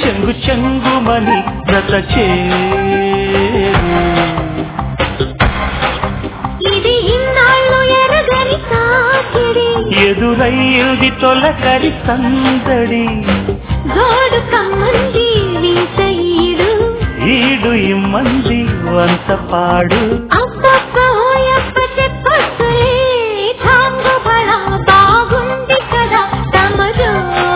చెంగు చెంగుమని జత చేరు ఇది ఇన్నాళ్ళు ఎరగని తాకిడి ఎదురయ్యుది తొలకరి సందడి గోడు కమ్మంది వీస ఈడు ఈడు ఇమ్మంది వంత పాడు అబ్బబ్బ ఓయబ్బ చెప్పొద్దులే ఛాంగు బళ బాగుంది కదా తమరు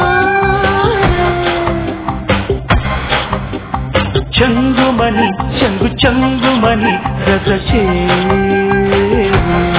చెంగుమని చెంగు చెంగుమని జత చేరు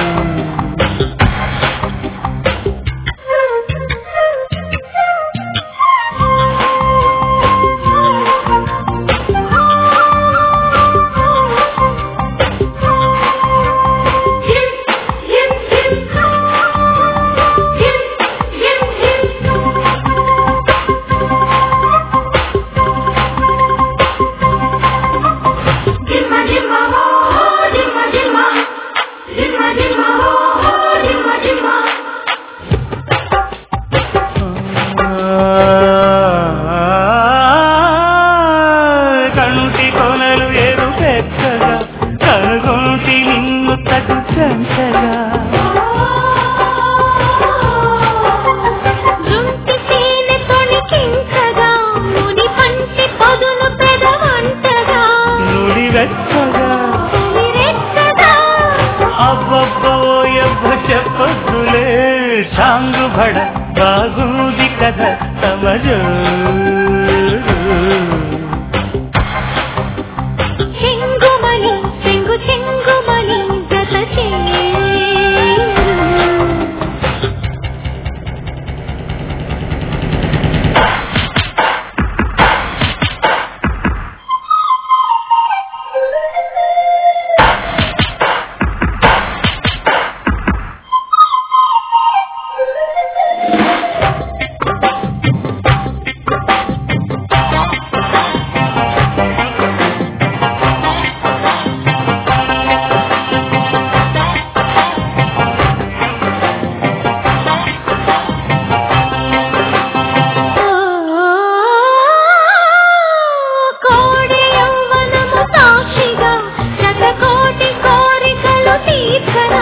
కంటి కొనలు ఎరుపెక్కగా కనుగొంటి నిన్ను తగు చెంచగా జుంటి తేనె తొణికించగా ముడి పంటి పొదును పెదవంటగా నుడి వెచ్చగా ఉరిరెచ్చగా అబ్బబ్బోయబ్బ చెప్పొద్దులే చాంగు బడ బాగుంది కదా సమజు చెంగుమని చెంగు చెంగుమని జత చేరు కోడి యవ్వనము సాక్షిగా శతకోటి కోరికలు తీర్చరా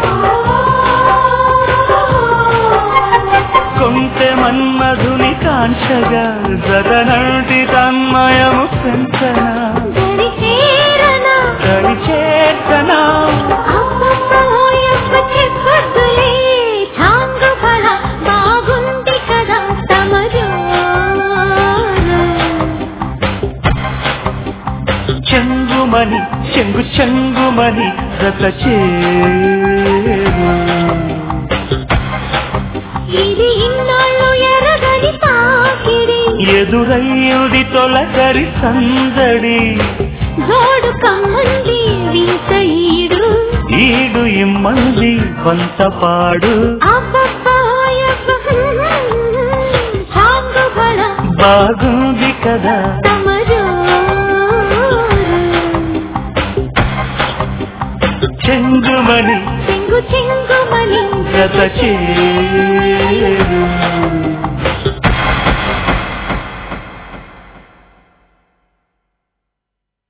కొంటె మన్మధుని కాంక్షగా జగనంటి తన్మయము పెంచనా దరి చేరనా కడి చేర్చనా అబ్బబ్బ ఓయబ్బ చెప్పొద్దులే ఛాంగు ఫల బాగుంది కదా తమరు చెంగుమని చెంగు చెంగుమని జత చేరు ఇది ఇన్నాళ్ళు ఎరగని తాకిడి ఎదురయ్యుది తొలకరి సందడి జోడు కమ్మంది వీస ఈడు ఈడు ఇమ్మంది కొంత పాడు అబ్బబ్బ ఓయబ్బ ఛాంగు ఫల బాగుంది కదా తమరు చెంగుమని చెంగు చెంగుమని జత చేరు